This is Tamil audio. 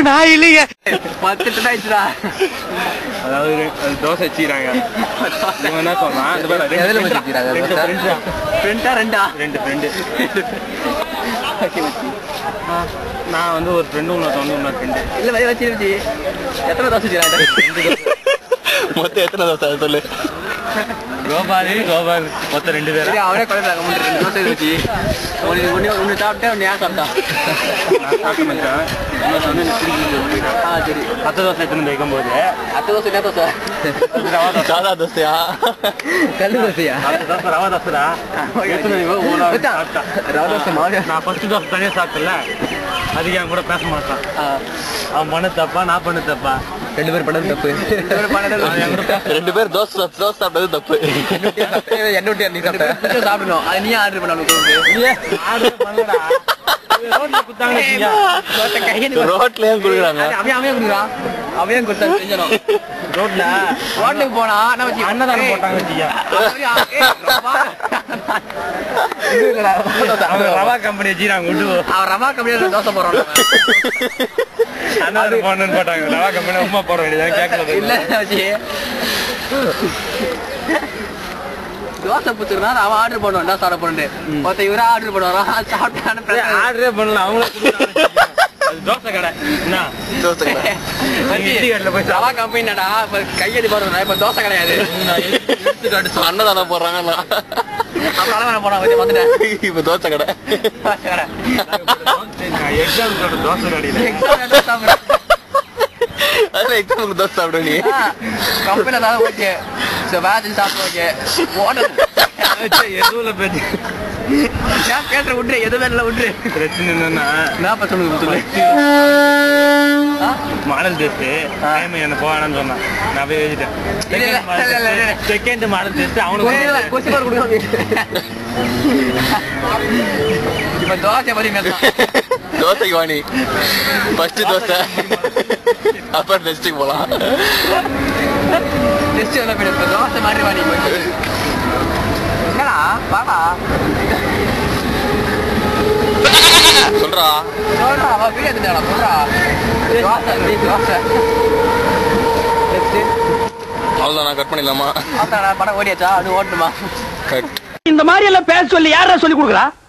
நான் இல்லைங்க பத்து டன் ஆயிடுச்சுடா அதாவது அது தோசை வச்சுக்கிறாங்க இவன் என்ன சொல்றான் இந்த பாரு, ரெண்டு எதுல friend வச்சுக்கிறாங்க ரெண்டு தோசை? friend தான். ரெண்டா ரெண்டா ரெண்டு ஃப்ரெண்டு நான் வந்து ஒரு ஃப்ரெண்டு இன்னொருத்த வந்து இன்னொரு ஃப்ரெண்டு இல்ல வச்சு வச்சு வச்சு எத்தனை தோசை வச்சுக்கிறாங்க மொத்தம் எத்தனை தோசை அதை சொல்லு கோபால் கோபால் மொத்தம் ரெண்டு பேரும் சரி அவனே குழந்தை மூணு ரெண்டு தோசை வச்சு ஒன்று ஒன்று ஒன்று சாப்பிட்டேன் ஒன்று ஏன் சாப்பிட்டா நான் சாப்பிட்ட மச்சான் இன்னொருத்த வந்து எனக்கு பிடிக்கல போயிட்டான் ஆ சரி பத்து தோசை எடுத்துன்னு வந்து வைக்கும்போது அத்தை தோசை என்ன தோசை ரவா தோசை சாதா தோசையா கல் தோசையா பத்து தோசை ரவா தோசைடா எடுத்துன்னு வந்து இவன் மூணாவது மச்சான், சாப்பிட்டான். ரவா தோசை மாவு. நான் ஃபர்ஸ்ட் தோசை தனியாக சாப்பிட்டல அதுக்கு என் கூட பேச மாட்டான் ஆ, அவன் பண்ண தப்பா நான் பண்ண தப்பா ரெண்டு பேரும் பண்ணது தப்பு ரெண்டு பேரும் பண்ணது அவன் என் கூட பேச ரெண்டு பேர் தோசை சாப்பிட்டு- தோசை சாப்பிட்டது தப்பு என்ன நீ சாப்பிட்ட சாப்பிடணும் அது நீ ஆர்டர் பண்ணணும் ஆர்டர் பண்ணலடா ரோட்ல குத்தாங்கன்னு வச்சுக்க. தோசை கையில் ரோட்லயும் கொடுக்குறாங்க அவன் அவன் கொடுக்குறான் அவன் கொடுத்தா செஞ்சணும் ரோட்ல ரோட்டுக்கு போனா என்ன வச்சு அன்னதானம் போட்டாங்க வச்சுக்க. அவங்க ரவா கம்பெனி வச்சுக்கிறாங்க விட்டு அவன் ரவா கம்மியா தோசை போடுறான் அன்னதானம் போடணும்னு போட்டாங்க ரவா கம்பெனி உமா போட வேண்டியது கேட்கல இல்ல வச்சு தோசை புத்துருந்தா அவன் ஆர்டர் பண்ணுவான் என்ன சாப்பிட போறேன் ஒருத்த இவரா ஆர்டர் பண்ணுவாரான் சாப்பிட்டான்னு ஆர்டரே பண்ணல அவங்களே கொடுத்தாங்க வச்சுக்க. அது தோசை கடை என்ன தோசை கடை. நீங்க இட்லி கடையில போய் ரவா கம்பெனிடா இப்ப கையெழுதி போடுறேன் இப்ப தோசை கிடையாது நான் எடுத்துக்காட்டு அன்னதானம் போடுறாங்கல்ல அப்புறம் அளவு போனா வச்சு வந்துட்டேன் இப்ப தோசை கடை தோசை கடை நான் எக்ஸாம் சொல்ற தோசை கடையில Extra வேலை சாப்பிடுறேன். அதுல எக்ஸாமுக்கு தோசை சாப்பிட நீ ஆ, கம்பெனில தான் ஓகே சோ வேலை சாப்பிட ஓகே ஓடல் எதுவும் பேச்சு ஏன் கேட்டுற விட்டுரு எது வேலை விட்டுரு பிரச்சனை என்னன்னா என்ன சொல்லுங்க சொல்லு ஆ? மாடல் டெஸ்ட் டைம் என்ன போவானு சொன்னான் நான் போய் இல்ல, இல்ல, இல்ல, இல்ல, இல்ல. எழுதிட்டேன் செகண்ட் மாடல் டெஸ்ட் அவனுக்கு கொஸ்டின் கொஸ்டின் மார்க் கொடுக்கணும் இப்ப தோசை பத்தி பேசலாம் தோசைக்கு வாணி ஃபர்ஸ்ட் தோசை அப்புறம் நெக்ஸ்ட்டுக்கு போலாம் டெஸ்ட் எவ்வளோ போயிடு இப்போ தோசை மாதிரி வாடி என்னடா வாடா சொல்றா சொல்றா அவ வீடியோ எடுத்துடா சொல்றா தோசை நீ தோசை நெக்ஸ்ட் அவ்வளோதான் நான் கட் பண்ணிடலாமா அதான் படம் ஓடியாச்சா அது ஓட்டுமா கட் இந்த மாதிரி எல்லாம் பேச சொல்லி யாரா சொல்லி கொடுக்குறா